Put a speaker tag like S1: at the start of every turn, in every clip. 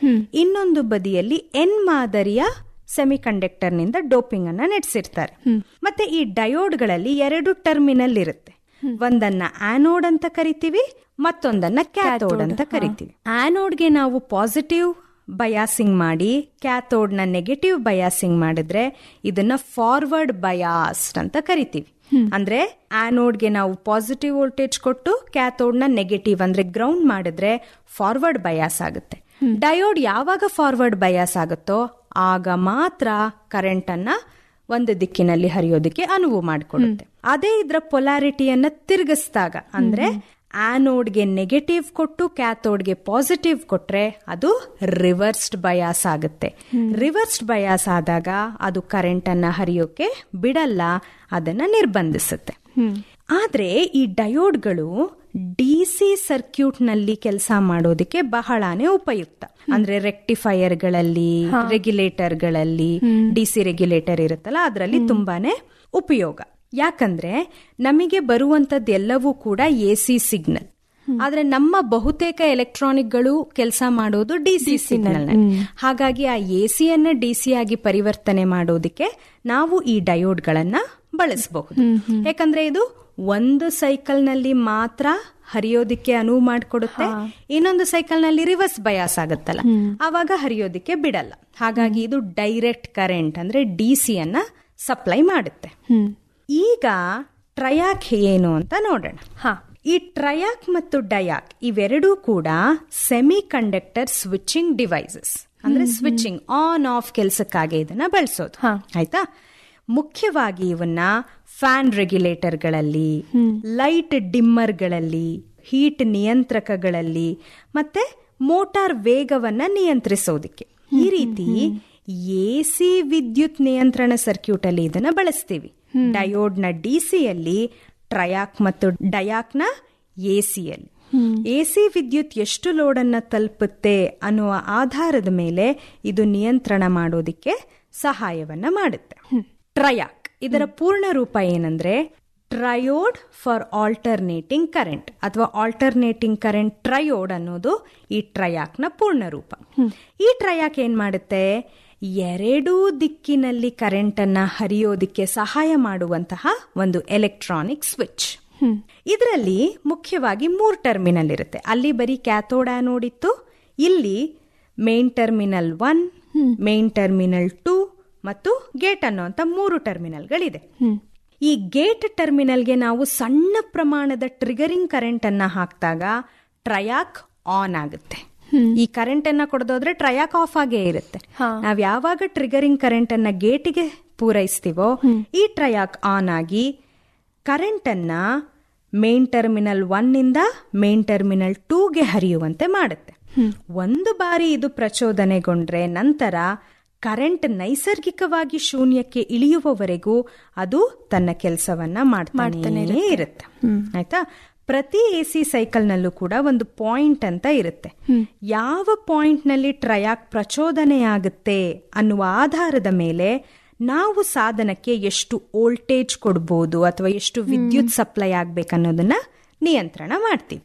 S1: ಇನ್ನೊಂದು ಬದಿಯಲ್ಲಿ ಎನ್ ಮಾದರಿಯ ಸೆಮಿಕಂಡಕ್ಟರ್ ನಿಂದ ಡೋಪಿಂಗ್ ಅನ್ನ ನಡೆಸಿರ್ತಾರೆ ಮತ್ತೆ ಈ ಡಯೋಡ್ಗಳಲ್ಲಿ ಎರಡು ಟರ್ಮಿನಲ್ ಇರುತ್ತೆ ಒಂದನ್ನ ಆನೋಡ್ ಅಂತ ಕರಿತೀವಿ ಮತ್ತೊಂದನ್ನ ಕ್ಯಾಥೋಡ್ ಅಂತ ಕರಿತೀವಿ ಆನೋಡ್ಗೆ ನಾವು ಪಾಸಿಟಿವ್ ಬಯಾಸಿಂಗ್ ಮಾಡಿ ಕ್ಯಾಥೋಡ್ ನ ನೆಗೆಟಿವ್ ಬಯಾಸಿಂಗ್ ಮಾಡಿದ್ರೆ ಇದನ್ನ ಫಾರ್ವರ್ಡ್ ಬಯಾಸ್ಡ್ ಅಂತ ಕರಿತೀವಿ ಅಂದ್ರೆ ಆನೋಡ್ಗೆ ನಾವು ಪಾಸಿಟಿವ್ ವೋಲ್ಟೇಜ್ ಕೊಟ್ಟು ಕ್ಯಾಥೋಡ್ ನ ನೆಗೆಟಿವ್ ಅಂದ್ರೆ ಗ್ರೌಂಡ್ ಮಾಡಿದ್ರೆ ಫಾರ್ವರ್ಡ್ ಬಯಾಸ್ ಆಗುತ್ತೆ ಡಯೋಡ್ ಯಾವಾಗ ಫಾರ್ವರ್ಡ್ ಬಯಾಸ್ ಆಗುತ್ತೋ ಆಗ ಮಾತ್ರ ಕರೆಂಟ್ ಅನ್ನ ಒಂದು ದಿಕ್ಕಿನಲ್ಲಿ ಹರಿಯೋದಕ್ಕೆ ಅನುವು ಮಾಡಿಕೊಡುತ್ತೆ ಅದೇ ಇದ್ರ ಪೊಲಾರಿಟಿಯನ್ನ ತಿರುಗಿಸಿದಾಗ ಅಂದ್ರೆ ಆನೋಡ್ಗೆ ನೆಗೆಟಿವ್ ಕೊಟ್ಟು ಕ್ಯಾಥೋಡ್ಗೆ ಪಾಸಿಟಿವ್ ಕೊಟ್ರೆ ಅದು ರಿವರ್ಸ್ಡ್ ಬಯಾಸ್ ಆಗುತ್ತೆ ರಿವರ್ಸ್ಡ್ ಬಯಾಸ್ ಆದಾಗ ಅದು ಕರೆಂಟ್ ಅನ್ನ ಹರಿಯೋಕೆ ಬಿಡಲ್ಲ ಅದನ್ನ ನಿರ್ಬಂಧಿಸುತ್ತೆ ಆದ್ರೆ ಈ ಡಯೋಡ್ಗಳು ಡಿ ಸಿ ಸರ್ಕ್ಯೂಟ್ ನಲ್ಲಿ ಕೆಲಸ ಮಾಡೋದಕ್ಕೆ ಬಹಳಾನೇ ಉಪಯುಕ್ತ ಅಂದ್ರೆ ರೆಕ್ಟಿಫೈಯರ್ಗಳಲ್ಲಿ ರೆಗ್ಯುಲೇಟರ್ಗಳಲ್ಲಿ ಡಿ ಸಿ ರೆಗ್ಯುಲೇಟರ್ ಇರುತ್ತಲ್ಲ ಅದರಲ್ಲಿ ತುಂಬಾನೇ ಉಪಯೋಗ ಯಾಕಂದ್ರೆ ನಮಗೆ ಬರುವಂತದ್ದೆಲ್ಲವೂ ಕೂಡ ಎ ಸಿ ಸಿಗ್ನಲ್ ಆದ್ರೆ ನಮ್ಮ ಬಹುತೇಕ ಎಲೆಕ್ಟ್ರಾನಿಕ್ಗಳು ಕೆಲಸ ಮಾಡೋದು ಡಿ ಸಿ ಸಿಗ್ನಲ್ ಹಾಗಾಗಿ ಆ ಎ ಸಿಯನ್ನ ಡಿ ಸಿ ಆಗಿ ಪರಿವರ್ತನೆ ಮಾಡೋದಕ್ಕೆ ನಾವು ಈ ಡಯೋಡ್ಗಳನ್ನ ಬಳಸಬಹುದು ಯಾಕಂದ್ರೆ ಇದು ಒಂದು ಸೈಕಲ್ ನಲ್ಲಿ ಮಾತ್ರ ಹರಿಯೋದಿಕ್ಕೆ ಅನುವು ಮಾಡಿಕೊಡುತ್ತೆ ಇನ್ನೊಂದು ಸೈಕಲ್ ನಲ್ಲಿ ರಿವರ್ಸ್ ಬಯಾಸ್ ಆಗುತ್ತಲ್ಲ ಆವಾಗ ಹರಿಯೋದಿಕ್ಕೆ ಬಿಡಲ್ಲ ಹಾಗಾಗಿ ಇದು ಡೈರೆಕ್ಟ್ ಕರೆಂಟ್ ಅಂದ್ರೆ ಡಿ ಸಿ ಅನ್ನ ಸಪ್ಲೈ ಮಾಡುತ್ತೆ ಈಗ ಟ್ರಯಾಕ್ ಏನು ಅಂತ ನೋಡೋಣ
S2: ಹಾ
S1: ಈ ಟ್ರಯಾಕ್ ಮತ್ತು ಡಯಾಕ್ ಇವೆರಡೂ ಕೂಡ ಸೆಮಿ ಕಂಡಕ್ಟರ್ ಸ್ವಿಚಿಂಗ್ ಡಿವೈಸಸ್ ಅಂದ್ರೆ ಸ್ವಿಚಿಂಗ್ ಆನ್ ಆಫ್ ಕೆಲಸಕ್ಕಾಗಿ ಇದನ್ನ ಬಳಸೋದು
S2: ಹಾ.
S1: ಆಯ್ತಾ ಮುಖ್ಯವಾಗಿ ಇವನ್ನ ಫ್ಯಾನ್ ರೆಗ್ಯುಲೇಟರ್ಗಳಲ್ಲಿ ಲೈಟ್ ಡಿಮ್ಮರ್ಗಳಲ್ಲಿ ಹೀಟ್ ನಿಯಂತ್ರಕಗಳಲ್ಲಿ ಮತ್ತೆ ಮೋಟಾರ್ ವೇಗವನ್ನ ನಿಯಂತ್ರಿಸೋದಕ್ಕೆ ಈ ರೀತಿ ಎಸಿ ವಿದ್ಯುತ್ ನಿಯಂತ್ರಣ ಸರ್ಕ್ಯೂಟ್ ಅಲ್ಲಿ ಇದನ್ನ ಬಳಸ್ತೀವಿ ಡಯೋಡ್ನ ಡಿಸಿಯಲ್ಲಿ ಟ್ರಯಾಕ್ ಮತ್ತು ಡಯಾಕ್ನ ಎಸಿಯಲ್ಲಿ ಎಸಿ ವಿದ್ಯುತ್ ಎಷ್ಟು ಲೋಡನ್ನ ತಲುಪುತ್ತೆ ಅನ್ನುವ ಆಧಾರದ ಮೇಲೆ ಇದು ನಿಯಂತ್ರಣ ಮಾಡೋದಿಕ್ಕೆ ಸಹಾಯವನ್ನ ಮಾಡುತ್ತೆ ಟ್ರಯಾಕ್ ಇದರ ಪೂರ್ಣ ರೂಪ ಏನಂದ್ರೆ ಟ್ರಯೋಡ್ ಫಾರ್ ಆಲ್ಟರ್ನೇಟಿಂಗ್ ಕರೆಂಟ್ ಅಥವಾ ಆಲ್ಟರ್ನೇಟಿಂಗ್ ಕರೆಂಟ್ ಟ್ರಯೋಡ್ ಅನ್ನೋದು ಈ ಟ್ರಯಾಕ್ನ ಪೂರ್ಣ ರೂಪ ಈ ಟ್ರಯಾಕ್ ಏನ್ ಮಾಡುತ್ತೆ ಎರಡೂ ದಿಕ್ಕಿನಲ್ಲಿ ಕರೆಂಟ್ ಅನ್ನ ಹರಿಯೋದಿಕ್ಕೆ ಸಹಾಯ ಮಾಡುವಂತಹ ಒಂದು ಎಲೆಕ್ಟ್ರಾನಿಕ್ ಸ್ವಿಚ್ ಇದರಲ್ಲಿ ಮುಖ್ಯವಾಗಿ ಮೂರ್ ಟರ್ಮಿನಲ್ ಇರುತ್ತೆ ಅಲ್ಲಿ ಬರೀ ಕ್ಯಾಥೋಡ್ ಆನೋಡ್ ಇತ್ತು ಇಲ್ಲಿ main terminal one main terminal two ಮತ್ತು ಗೇಟ್ ಅನ್ನುವಂತ ಮೂರು ಟರ್ಮಿನಲ್ಗಳಿದೆ ಈ ಗೇಟ್ ಟರ್ಮಿನಲ್ಗೆ ನಾವು ಸಣ್ಣ ಪ್ರಮಾಣದ ಟ್ರಿಗರಿಂಗ್ ಕರೆಂಟ್ ಅನ್ನ ಹಾಕಿದಾಗ ಟ್ರಯಾಕ್ ಆನ್ ಆಗುತ್ತೆ ಈ ಕರೆಂಟ್ ಅನ್ನ ಕೊಡದೋದ್ರೆ ಟ್ರಯಾಕ್ ಆಫ್ ಆಗೇ ಇರುತ್ತೆ ನಾವ್ ಯಾವಾಗ ಟ್ರಿಗರಿಂಗ್ ಕರೆಂಟ್ ಅನ್ನ ಗೇಟಿಗೆ ಪೂರೈಸ್ತೀವೋ ಈ ಟ್ರಯಾಕ್ ಆನ್ ಆಗಿ ಕರೆಂಟ್ ಅನ್ನ ಮೇನ್ ಟರ್ಮಿನಲ್ ಒನ್ ಇಂದ ಮೇನ್ ಟರ್ಮಿನಲ್ ಟೂಗೆ ಹರಿಯುವಂತೆ ಮಾಡುತ್ತೆ ಒಂದು ಬಾರಿ ಇದು ಪ್ರಚೋದನೆಗೊಂಡ್ರೆ ನಂತರ ಕರೆಂಟ್ ನೈಸರ್ಗಿಕವಾಗಿ ಶೂನ್ಯಕ್ಕೆ ಇಳಿಯುವವರೆಗೂ ಅದು ತನ್ನ ಕೆಲಸವನ್ನ ಮಾಡ್ತಾನೆ ಇರುತ್ತೆ ಆಯ್ತಾ ಪ್ರತಿ ಎ ಸಿ ಸೈಕಲ್ನಲ್ಲೂ ಕೂಡ ಒಂದು ಪಾಯಿಂಟ್ ಅಂತ ಇರುತ್ತೆ ಯಾವ ಪಾಯಿಂಟ್ ನಲ್ಲಿ ಟ್ರಯಾಕ್ ಪ್ರಚೋದನೆ ಆಗುತ್ತೆ ಅನ್ನುವ ಆಧಾರದ ಮೇಲೆ ನಾವು ಸಾಧನಕ್ಕೆ ಎಷ್ಟು ವೋಲ್ಟೇಜ್ ಕೊಡ್ಬೋದು ಅಥವಾ ಎಷ್ಟು ವಿದ್ಯುತ್ ಸಪ್ಲೈ ಆಗ್ಬೇಕನ್ನೋದನ್ನ ನಿಯಂತ್ರಣ ಮಾಡ್ತೀವಿ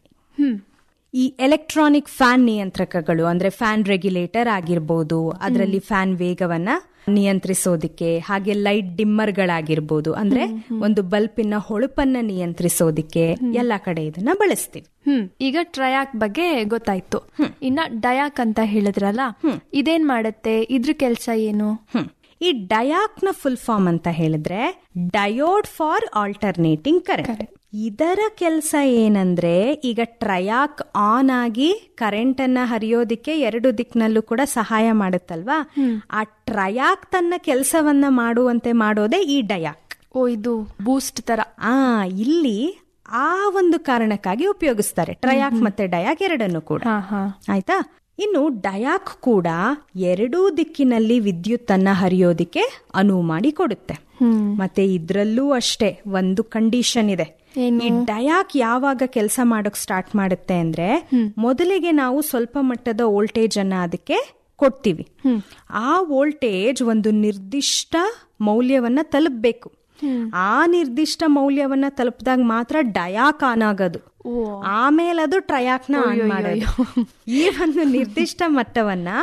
S1: ಈ ಎಲೆಕ್ಟ್ರಾನಿಕ್ ಫ್ಯಾನ್ ನಿಯಂತ್ರಕಗಳು ಅಂದ್ರೆ ಫ್ಯಾನ್ ರೆಗ್ಯುಲೇಟರ್ ಆಗಿರ್ಬೋದು ಅದರಲ್ಲಿ ಫ್ಯಾನ್ ವೇಗವನ್ನ ನಿಯಂತ್ರಿಸೋದಿಕ್ಕೆ ಹಾಗೆ ಲೈಟ್ ಡಿಮ್ಮರ್ಗಳಾಗಿರ್ಬೋದು ಅಂದ್ರೆ ಒಂದು ಬಲ್ಪಿನ ಹೊಳಪನ್ನ ನಿಯಂತ್ರಿಸೋದಿಕ್ಕೆ ಎಲ್ಲಾ ಕಡೆ ಇದನ್ನ ಬಳಸ್ತೀವಿ
S2: ಹ್ಮ್ ಈಗ ಟ್ರಯಾಕ್ ಬಗ್ಗೆ ಗೊತ್ತಾಯ್ತು ಇನ್ನ ಡಯಾಕ್ ಅಂತ ಹೇಳಿದ್ರಲ್ಲ ಇದೇನ್ ಮಾಡತ್ತೆ ಇದ್ರ ಕೆಲ್ಸ ಏನು
S1: ಹ್ಮ್. ಈ ಡಯಾಕ್ ನ ಫುಲ್ ಫಾರ್ಮ್ ಅಂತ ಹೇಳಿದ್ರೆ ಡಯೋಡ್ ಫಾರ್ ಆಲ್ಟರ್ನೇಟಿಂಗ್ ಕರೆಂಟ್ ಇದರ ಕೆಲಸ ಏನಂದ್ರೆ ಈಗ ಟ್ರಯಾಕ್ ಆನ್ ಆಗಿ ಕರೆಂಟ್ ಅನ್ನ ಹರಿಯೋದಿಕ್ಕೆ ಎರಡು ದಿಕ್ನಲ್ಲೂ ಕೂಡ ಸಹಾಯ ಮಾಡುತ್ತಲ್ವಾ ಆ ಟ್ರಯಾಕ್ ತನ್ನ ಕೆಲಸವನ್ನ ಮಾಡುವಂತೆ ಮಾಡೋದೇ ಈ ಡಯಾಕ್
S2: ಓ ಇದು ಬೂಸ್ಟ್ ತರ
S1: ಆ ಇಲ್ಲಿ ಆ ಒಂದು ಕಾರಣಕ್ಕಾಗಿ ಉಪಯೋಗಿಸ್ತಾರೆ ಟ್ರಯಾಕ್ ಮತ್ತೆ ಡಯಾಕ್ ಎರಡನ್ನು ಕೂಡ
S2: ಹಾ ಹಾ
S1: ಆಯ್ತಾ ಇನ್ನು ಡಯಾಕ್ ಕೂಡ ಎರಡೂ ದಿಕ್ಕಿನಲ್ಲಿ ವಿದ್ಯುತ್ ಅನ್ನ ಹರಿಯೋದಿಕ್ಕೆ ಅನುವು ಮಾಡಿ ಕೊಡುತ್ತೆ ಮತ್ತೆ ಇದ್ರಲ್ಲೂ ಅಷ್ಟೇ ಒಂದು ಕಂಡೀಷನ್ ಇದೆ ಈ ಡಯಾಕ್ ಯಾವಾಗ ಕೆಲಸ ಮಾಡಕ್ ಸ್ಟಾರ್ಟ್ ಮಾಡುತ್ತೆ ಅಂದ್ರೆ ಮೊದಲಿಗೆ ನಾವು ಸ್ವಲ್ಪ ಮಟ್ಟದ ವೋಲ್ಟೇಜ್ ಅನ್ನ ಅದಕ್ಕೆ ಕೊಡ್ತೀವಿ ಆ ವೋಲ್ಟೇಜ್ ಒಂದು ನಿರ್ದಿಷ್ಟ ಮೌಲ್ಯವನ್ನ ತಲುಪಬೇಕು ಆ ನಿರ್ದಿಷ್ಟ ಮೌಲ್ಯವನ್ನ ತಲುಪಿದಾಗ ಮಾತ್ರ ಡಯಾಕ್ ಆನ್ ಆಗೋದು ಆಮೇಲೆ ಅದು ಟ್ರಯಾಕ್ನ ಆನ್ ಮಾಡೋದು ಈ ಒಂದು ನಿರ್ದಿಷ್ಟ ಮಟ್ಟವನ್ನ